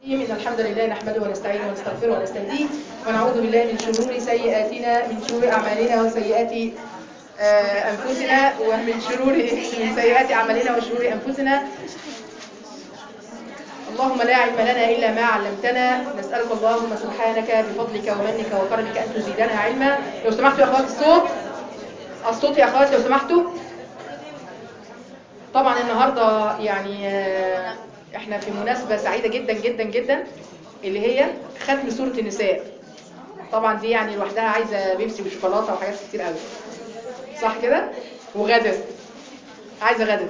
إن الحمد لله نحمده ونستعينه ونستغفره ونستهديه ونعوذ بالله من شرور سيئاتنا من شرور أعمالنا وسيئات آه، أنفسنا ومن شرور من سيئات أعمالنا وشرور أنفسنا اللهم لا علم لنا إلا ما علمتنا نسألك اللهم سبحانك بفضلك ومنك وكرمك أن تزيدنا علما لو سمحتوا يا أخوات الصوت الصوت يا أخوات لو سمحتوا طبعا النهاردة يعني آه، احنا في مناسبة سعيدة جدا جدا جدا اللي هي ختم سورة النساء طبعا دي يعني لوحدها عايزة بيبسي وشوكولاتة وحاجات كتير قوي صح كده وغدا عايزة غدا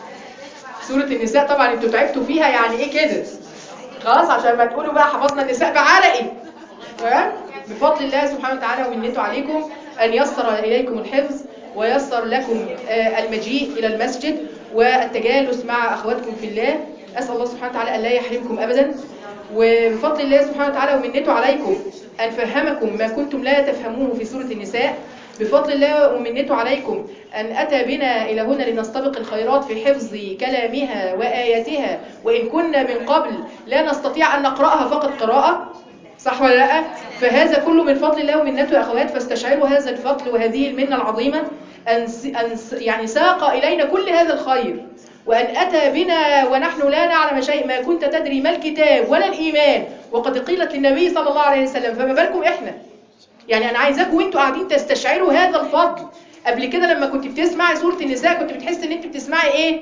سورة النساء طبعا انتوا تعبتوا فيها يعني ايه كده خلاص عشان ما تقولوا بقى حفظنا النساء بعرقي تمام بفضل الله سبحانه وتعالى ومنته عليكم ان يسر اليكم الحفظ ويسر لكم آه، المجيء الى المسجد والتجالس مع اخواتكم في الله اسال الله سبحانه وتعالى ان لا يحرمكم ابدا وبفضل الله سبحانه وتعالى ومنته عليكم ان فهمكم ما كنتم لا تفهموه في سوره النساء بفضل الله ومنته عليكم أن أتى بنا إلى هنا لنستبق الخيرات في حفظ كلامها وآياتها وإن كنا من قبل لا نستطيع أن نقرأها فقط قراءة صح ولا لا؟ فهذا كله من فضل الله ومنته يا أخوات فاستشعروا هذا الفضل وهذه المنة العظيمة أن س- أن س- يعني ساق إلينا كل هذا الخير وأن أتى بنا ونحن لا نعلم شيء ما كنت تدري ما الكتاب ولا الإيمان وقد قيلت للنبي صلى الله عليه وسلم فما بالكم إحنا يعني انا عايزاكم وانتوا قاعدين تستشعروا هذا الفضل قبل كده لما كنت بتسمعي سوره النساء كنت بتحسي ان انت بتسمعي ايه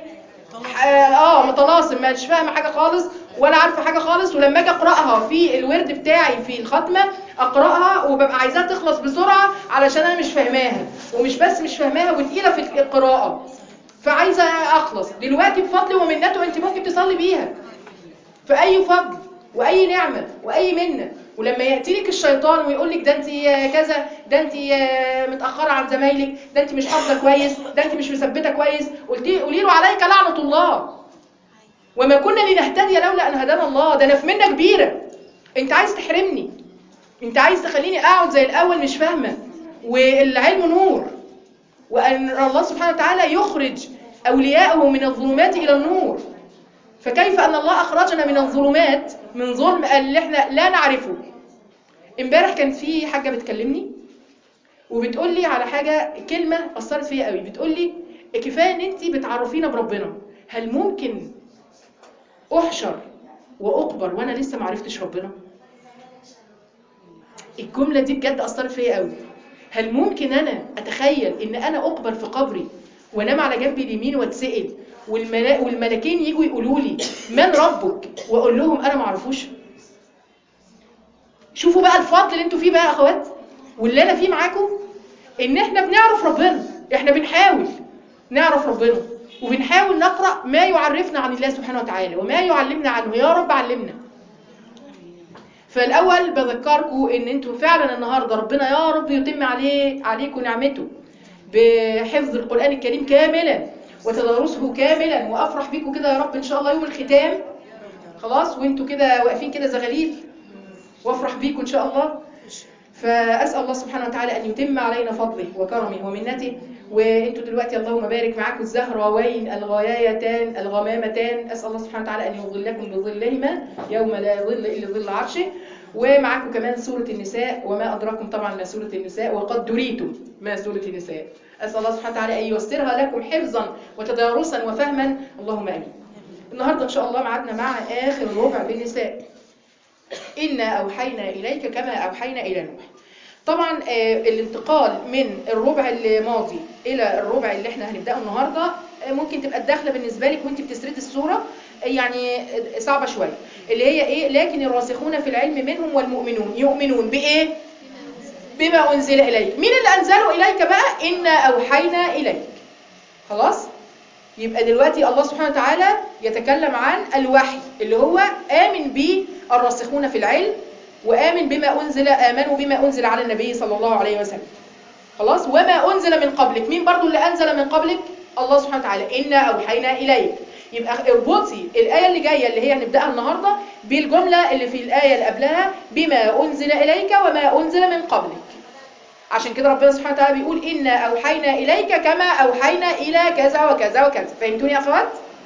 اه متلاصم مش فاهمه حاجه خالص ولا عارفه حاجه خالص ولما اجي اقراها في الورد بتاعي في الختمه اقراها وببقى عايزاها تخلص بسرعه علشان انا مش فاهماها ومش بس مش فاهماها وتقيله في القراءه فعايزه اخلص دلوقتي بفضل ومنته انت ممكن تصلي بيها فأي فضل وأي نعمة وأي منة ولما يأتي لك الشيطان ويقول لك ده انت كذا ده انت متأخرة عن زمايلك ده انت مش حافظة كويس ده انت مش مثبتة كويس قلتي قولي له عليك لعنة الله وما كنا لنهتدي لولا أن هدانا الله ده أنا في منة كبيرة انت عايز تحرمني انت عايز تخليني أقعد زي الأول مش فاهمة والعلم نور وأن الله سبحانه وتعالى يخرج أولياءه من الظلمات إلى النور فكيف أن الله أخرجنا من الظلمات من ظلم اللي احنا لا نعرفه امبارح كان في حاجة بتكلمني وبتقول لي على حاجة كلمة أثرت فيا قوي بتقول لي كفاية ان انت بتعرفينا بربنا هل ممكن احشر واقبر وانا لسه ما عرفتش ربنا الجملة دي بجد أثرت فيا قوي هل ممكن أنا أتخيل إن أنا أقبر في قبري وأنام على جنبي اليمين واتسأل والملا... والملكين يجوا يقولوا لي من ربك وأقول لهم أنا ما اعرفوش شوفوا بقى الفضل اللي انتوا فيه بقى يا أخوات واللي أنا فيه معاكم إن إحنا بنعرف ربنا إحنا بنحاول نعرف ربنا وبنحاول نقرأ ما يعرفنا عن الله سبحانه وتعالى وما يعلمنا عنه يا رب علمنا فالاول بذكركم ان انتوا فعلا النهارده ربنا يا رب يتم عليه عليكم نعمته بحفظ القران الكريم كاملا وتدارسه كاملا وافرح بيكم كده يا رب ان شاء الله يوم الختام خلاص وانتوا كده واقفين كده زغاليل وافرح بيكم ان شاء الله فاسال الله سبحانه وتعالى ان يتم علينا فضله وكرمه ومنته وانتوا دلوقتي اللهم بارك معاكم الزهراوين الغايتان الغمامتان اسال الله سبحانه وتعالى ان يظلكم بظلهما يوم لا ظل الا ظل عرشه ومعاكم كمان سوره النساء وما ادراكم طبعا ما سوره النساء وقد دريتم ما سوره النساء اسال الله سبحانه وتعالى ان ييسرها لكم حفظا وتدارسا وفهما اللهم امين النهارده ان شاء الله معادنا مع اخر ربع بالنساء إنا أوحينا إليك كما أوحينا إلى نوح طبعا آه، الانتقال من الربع الماضي إلى الربع اللي احنا هنبدأه النهاردة آه، ممكن تبقى الداخلة بالنسبة لك وانت بتسردي الصورة آه، يعني آه، صعبة شوية اللي هي إيه لكن الراسخون في العلم منهم والمؤمنون يؤمنون بإيه بما أنزل إليك مين اللي أنزله إليك بقى إنا أوحينا إليك خلاص يبقى دلوقتي الله سبحانه وتعالى يتكلم عن الوحي اللي هو آمن به الراسخون في العلم وآمن بما أنزل آمنوا بما أنزل على النبي صلى الله عليه وسلم خلاص وما أنزل من قبلك مين برضو اللي أنزل من قبلك الله سبحانه وتعالى إنا أوحينا إليك يبقى اربطي الآية اللي جاية اللي هي هنبدأها النهاردة بالجملة اللي في الآية اللي قبلها بما أنزل إليك وما أنزل من قبلك عشان كده ربنا سبحانه وتعالى بيقول إنا أوحينا إليك كما أوحينا إلى كذا وكذا وكذا فهمتوني يا أخوات؟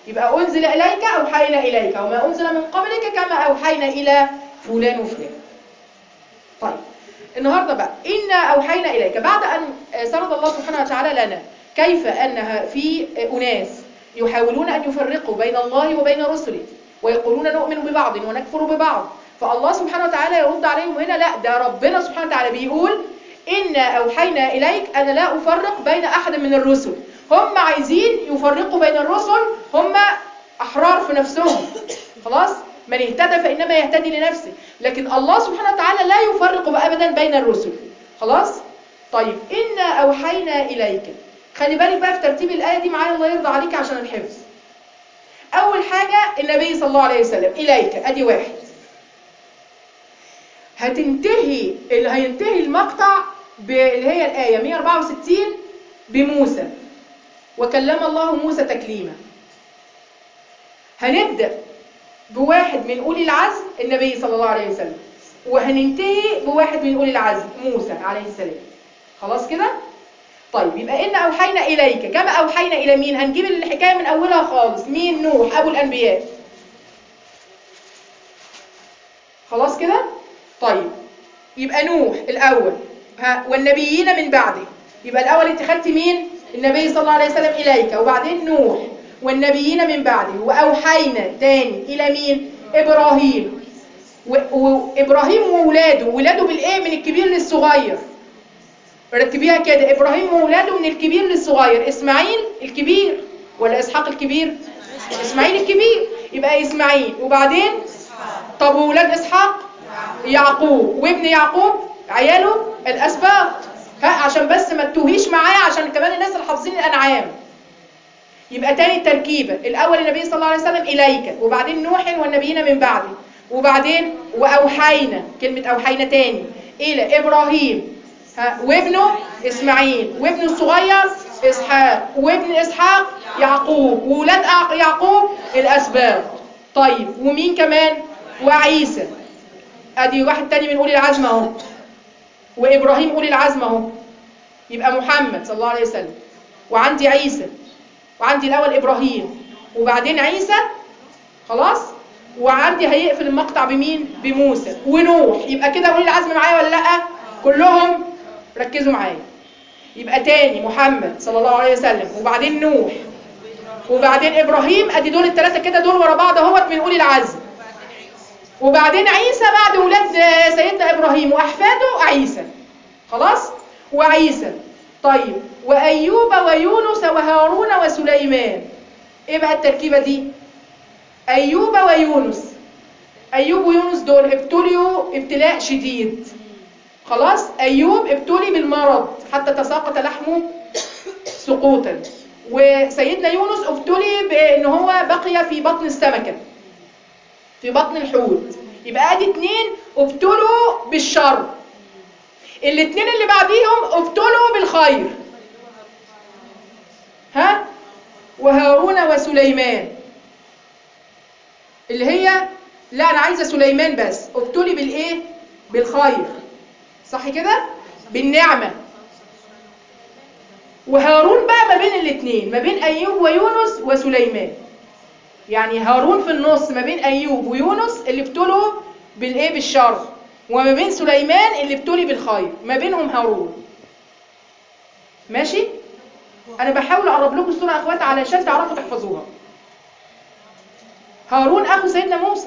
يبقى أنزل إليك أوحينا إليك وما أنزل من قبلك كما أوحينا إلى فلان وفلان طيب النهاردة بقى إنا أوحينا إليك بعد أن سرد الله سبحانه وتعالى لنا كيف أنها في أناس يحاولون أن يفرقوا بين الله وبين رسله ويقولون نؤمن ببعض ونكفر ببعض فالله سبحانه وتعالى يرد عليهم هنا لا ده ربنا سبحانه وتعالى بيقول إنا أوحينا إليك أنا لا أفرق بين أحد من الرسل هم عايزين يفرقوا بين الرسل هم أحرار في نفسهم خلاص من اهتدى فإنما يهتدي لنفسه لكن الله سبحانه وتعالى لا يفرق أبدا بين الرسل خلاص طيب إنا أوحينا إليك خلي بالك بقى في ترتيب الآية دي معايا الله يرضى عليك عشان الحفظ أول حاجة النبي صلى الله عليه وسلم إليك أدي واحد هتنتهي اللي هينتهي المقطع اللي هي الآية 164 بموسى وكلم الله موسى تكليما هنبدأ بواحد من أولي العزم النبي صلى الله عليه وسلم وهننتهي بواحد من أولي العزم موسى عليه السلام خلاص كده؟ طيب يبقى إن أوحينا إليك كما أوحينا إلى مين؟ هنجيب الحكاية من أولها خالص مين نوح أبو الأنبياء خلاص كده؟ طيب يبقى نوح الأول ها والنبيين من بعده يبقى الأول انت خدتي مين؟ النبي صلى الله عليه وسلم إليك وبعدين نوح والنبيين من بعده وأوحينا تاني إلى مين؟ إبراهيم وإبراهيم وولاده ولاده بالإيه؟ من الكبير للصغير رتبيها كده إبراهيم وولاده من الكبير للصغير إسماعيل الكبير ولا إسحاق الكبير؟ إسماعيل الكبير يبقى إسماعيل وبعدين طب وولاد إسحاق؟ يعقوب وابن يعقوب عياله الأسباط ها عشان بس ما تتوهيش معايا عشان كمان الناس اللي حافظين الأنعام يبقى تاني التركيبة الأول النبي صلى الله عليه وسلم إليك وبعدين نوح والنبيين من بعده وبعدين وأوحينا كلمة أوحينا تاني إلى إبراهيم ها وابنه إسماعيل وابنه الصغير إسحاق وابن إسحاق يعقوب وولاد يعقوب الأسباط طيب ومين كمان وعيسى ادي واحد تاني من اولي العزم اهو وابراهيم اولي العزم اهو يبقى محمد صلى الله عليه وسلم وعندي عيسى وعندي الاول ابراهيم وبعدين عيسى خلاص وعندي هيقفل المقطع بمين بموسى ونوح يبقى كده اولي العزم معايا ولا لا كلهم ركزوا معايا يبقى تاني محمد صلى الله عليه وسلم وبعدين نوح وبعدين ابراهيم ادي دول الثلاثه كده دول ورا بعض اهوت من اولي العزم وبعدين عيسى بعد ولاد سيدنا إبراهيم وأحفاده عيسى خلاص وعيسى طيب وأيوب ويونس وهارون وسليمان إيه بقى التركيبة دي أيوب ويونس أيوب ويونس دول ابتليوا ابتلاء شديد خلاص أيوب ابتلي بالمرض حتى تساقط لحمه سقوطا وسيدنا يونس ابتلي بأن هو بقي في بطن السمكة في بطن الحوت يبقى ادي اتنين ابتلوا بالشر الاتنين اللي بعديهم ابتلوا بالخير ها وهارون وسليمان اللي هي لا انا عايزه سليمان بس ابتلي بالايه بالخير صح كده بالنعمه وهارون بقى ما بين الاثنين ما بين ايوب ويونس وسليمان يعني هارون في النص ما بين ايوب ويونس اللي ابتلوا بالايه بالشر وما بين سليمان اللي ابتلي بالخير ما بينهم هارون ماشي انا بحاول اقرب لكم الصوره يا اخوات علشان تعرفوا تحفظوها هارون اخو سيدنا موسى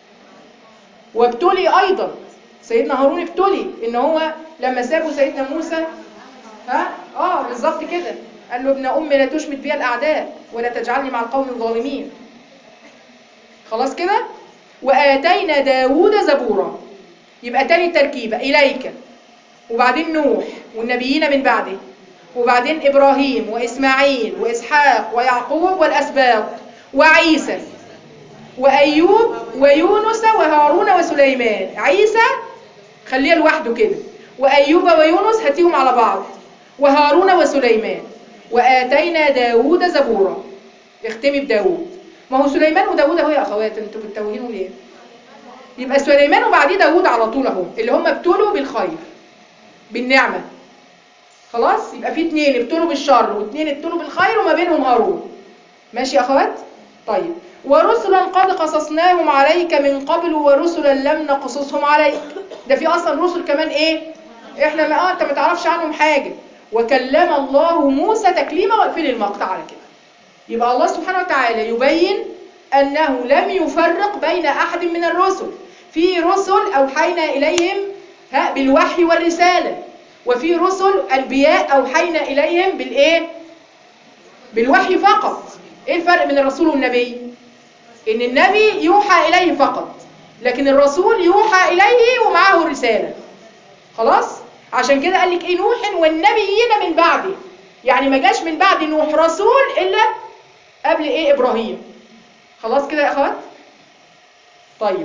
وابتلي ايضا سيدنا هارون ابتلي ان هو لما سابوا سيدنا موسى ها اه بالظبط كده قال له ابن امي لا تشمت بي الاعداء ولا تجعلني مع القوم الظالمين خلاص كده واتينا داوود زبورا يبقى تاني تركيبه اليك وبعدين نوح والنبيين من بعده وبعدين ابراهيم واسماعيل واسحاق ويعقوب والاسباط وعيسى وايوب ويونس وهارون وسليمان عيسى خليه لوحده كده وايوب ويونس هاتيهم على بعض وهارون وسليمان واتينا داوود زبورا اختمي بداوود ما هو سليمان وداوود اهو يا اخوات انتوا بتتوهينوا ليه يبقى سليمان وبعديه داوود على طول اهو اللي هم ابتلوا بالخير بالنعمه خلاص يبقى في اتنين ابتلوا بالشر واتنين ابتلوا بالخير وما بينهم هارون ماشي يا اخوات طيب ورسلا قد قصصناهم عليك من قبل ورسلا لم نقصصهم عليك ده في اصلا رسل كمان ايه احنا ما آه انت ما تعرفش عنهم حاجه وكلم الله موسى تكليما واقفل المقطع على كده يبقى الله سبحانه وتعالى يبين انه لم يفرق بين احد من الرسل في رسل اوحينا اليهم ها بالوحي والرساله وفي رسل انبياء اوحينا اليهم بالايه بالوحي فقط ايه الفرق بين الرسول والنبي ان النبي يوحى اليه فقط لكن الرسول يوحى اليه ومعه الرساله خلاص عشان كده قال لك ايه نوح والنبيين من بعده يعني ما جاش من بعد نوح رسول الا قبل ايه ابراهيم خلاص كده يا اخوات طيب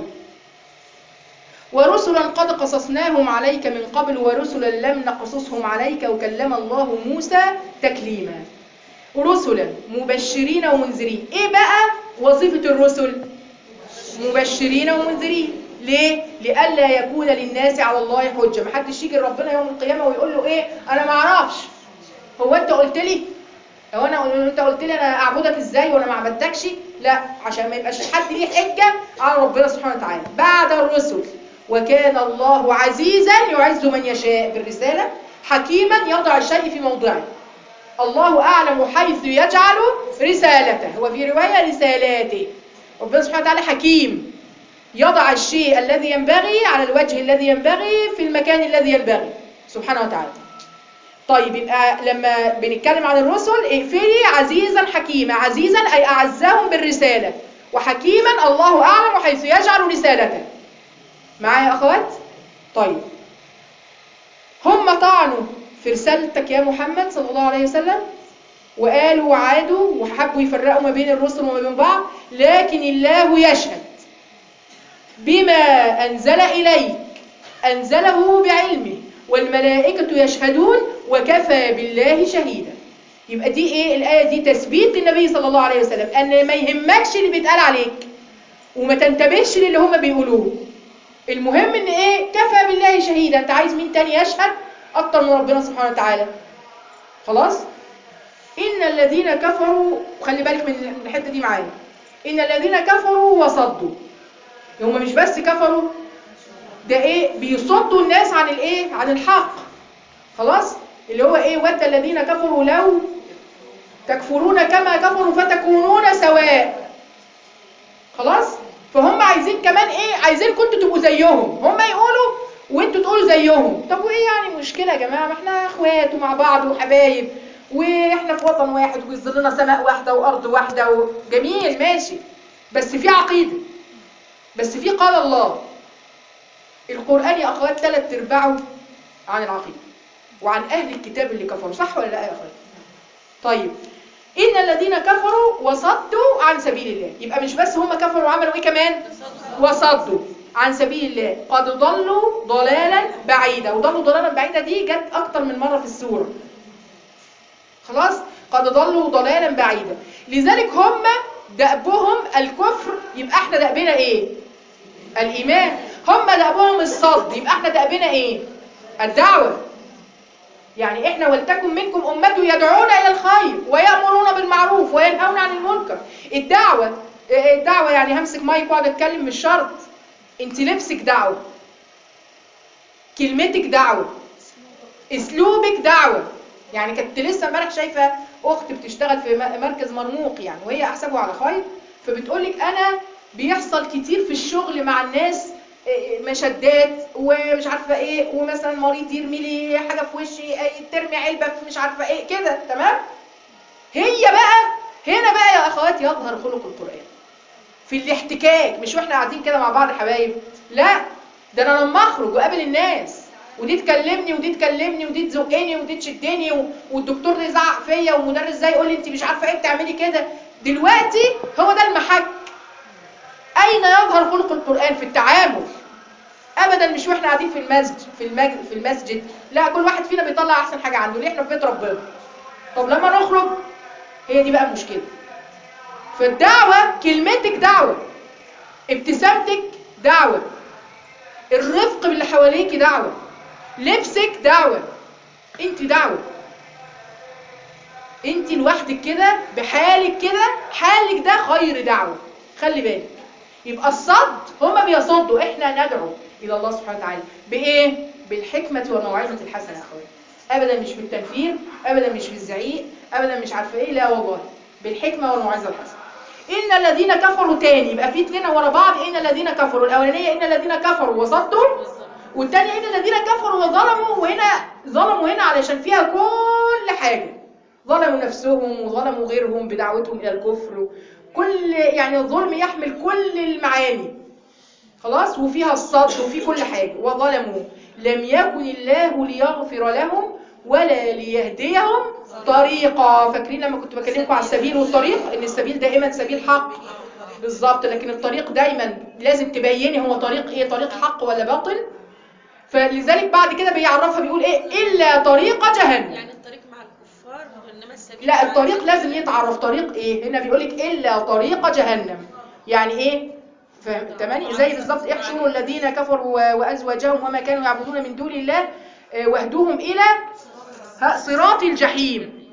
ورسلا قد قصصناهم عليك من قبل ورسلا لم نقصصهم عليك وكلم الله موسى تكليما رسلا مبشرين ومنذرين ايه بقى وظيفة الرسل مبشرين ومنذرين ليه لئلا يكون للناس على الله حجه محدش يجي لربنا يوم القيامه ويقول له ايه انا ما اعرفش هو انت قلت لي هو انا انت قلت لي انا اعبدك ازاي وانا ما عبدتكش لا عشان ما يبقاش حد ليه حجه على ربنا سبحانه وتعالى بعد الرسل وكان الله عزيزا يعز من يشاء بالرساله حكيما يضع الشيء في موضعه الله اعلم حيث يجعل رسالته وفي روايه رسالاته ربنا سبحانه وتعالى حكيم يضع الشيء الذي ينبغي على الوجه الذي ينبغي في المكان الذي ينبغي سبحانه وتعالى طيب يبقى لما بنتكلم عن الرسل اقفلي عزيزا حكيما عزيزا أي أعزهم بالرسالة وحكيما الله أعلم حيث يجعل رسالته معايا يا أخوات؟ طيب هم طعنوا في رسالتك يا محمد صلى الله عليه وسلم وقالوا وعادوا وحبوا يفرقوا ما بين الرسل وما بين بعض لكن الله يشهد بما أنزل إليك أنزله بعلمه والملائكة يشهدون وكفى بالله شهيدا يبقى دي ايه الآية دي تثبيت للنبي صلى الله عليه وسلم أن ما يهمكش اللي بيتقال عليك وما تنتبهش للي هم بيقولوه المهم ان ايه كفى بالله شهيدا انت عايز مين تاني يشهد اكتر من ربنا سبحانه وتعالى خلاص ان الذين كفروا خلي بالك من الحته دي معايا ان الذين كفروا وصدوا هم مش بس كفروا ده ايه بيصدوا الناس عن الايه عن الحق خلاص اللي هو ايه ود الذين كفروا لو تكفرون كما كفروا فتكونون سواء خلاص فهم عايزين كمان ايه عايزين كنتوا تبقوا زيهم هم يقولوا وانتوا تقولوا زيهم طب وايه يعني المشكله يا جماعه ما احنا اخوات ومع بعض وحبايب واحنا في وطن واحد ويظل لنا سماء واحده وارض واحده وجميل ماشي بس في عقيده بس في قال الله القرآن يا أخوات ثلاث ارباعه عن العقيدة وعن أهل الكتاب اللي كفروا صح ولا لا يا أخوات طيب إن الذين كفروا وصدوا عن سبيل الله يبقى مش بس هم كفروا وعملوا إيه كمان وصدوا عن سبيل الله قد ضلوا ضلالا بعيدا وضلوا ضلالا بعيدا دي جت أكتر من مرة في السورة خلاص قد ضلوا ضلالا بعيدا لذلك هم دأبهم الكفر يبقى احنا دأبنا ايه الإيمان هم دأبهم الصد يبقى احنا دأبنا ايه الدعوة يعني احنا ولتكن منكم أمة يدعون إلى الخير ويأمرون بالمعروف وينهون عن المنكر الدعوة الدعوة يعني همسك مايك واقعد اتكلم مش شرط انت لبسك دعوة كلمتك دعوة اسلوبك دعوة يعني كنت لسه امبارح شايفه اخت بتشتغل في مركز مرموق يعني وهي احسبه على خير فبتقول لك انا بيحصل كتير في الشغل مع الناس مشدات ومش عارفه ايه ومثلا مريض يرمي لي حاجه في وشي ترمي علبه في مش عارفه ايه كده تمام هي بقى هنا بقى يا اخوات يظهر خلق القران في الاحتكاك مش واحنا قاعدين كده مع بعض حبايب لا ده انا لما اخرج واقابل الناس ودي تكلمني ودي تكلمني ودي تزقني ودي تشدني و... والدكتور ده يزعق فيا والمدرس ده يقول لي انت مش عارفه ايه بتعملي كده دلوقتي هو ده المحك اين يظهر خلق القران في التعامل ابدا مش واحنا قاعدين في المسجد في المسجد في المسجد لا كل واحد فينا بيطلع احسن حاجه عنده ليه احنا في بيت ربنا طب لما نخرج هي دي بقى المشكله فالدعوه كلمتك دعوه ابتسامتك دعوه الرفق باللي حواليكي دعوه لبسك دعوة انت دعوة انت لوحدك كده بحالك كده حالك ده خير دعوة خلي بالك يبقى الصد هما بيصدوا احنا ندعو الى الله سبحانه وتعالى بايه بالحكمة والموعظة الحسنة يا اخوان ابدا مش بالتنفير ابدا مش بالزعيق ابدا مش عارفه ايه لا والله بالحكمة والموعظة الحسنة ان الذين كفروا تاني يبقى في اتنين ورا بعض ان الذين كفروا الاولانيه ان الذين كفروا وصدوا والتانية ان الذين كفروا وظلموا وهنا ظلموا هنا علشان فيها كل حاجه ظلموا نفسهم وظلموا غيرهم بدعوتهم الى الكفر كل يعني الظلم يحمل كل المعاني خلاص وفيها الصد وفي كل حاجه وظلموا لم يكن الله ليغفر لهم ولا ليهديهم طريقا فاكرين لما كنت بكلمكم على السبيل والطريق ان السبيل دائما سبيل حق بالظبط لكن الطريق دايما لازم تبيني هو طريق ايه طريق حق ولا باطل فلذلك بعد كده بيعرفها بيقول ايه الا طريق جهنم يعني الطريق مع الكفار وانما السبيل لا مع- الطريق لازم يتعرف طريق ايه هنا بيقول لك الا طريق جهنم يعني ايه فاهم تماني زي بالظبط احشروا الذين كفروا و- وازواجهم وما كانوا يعبدون من دون الله آه، واهدوهم الى ها، صراط الجحيم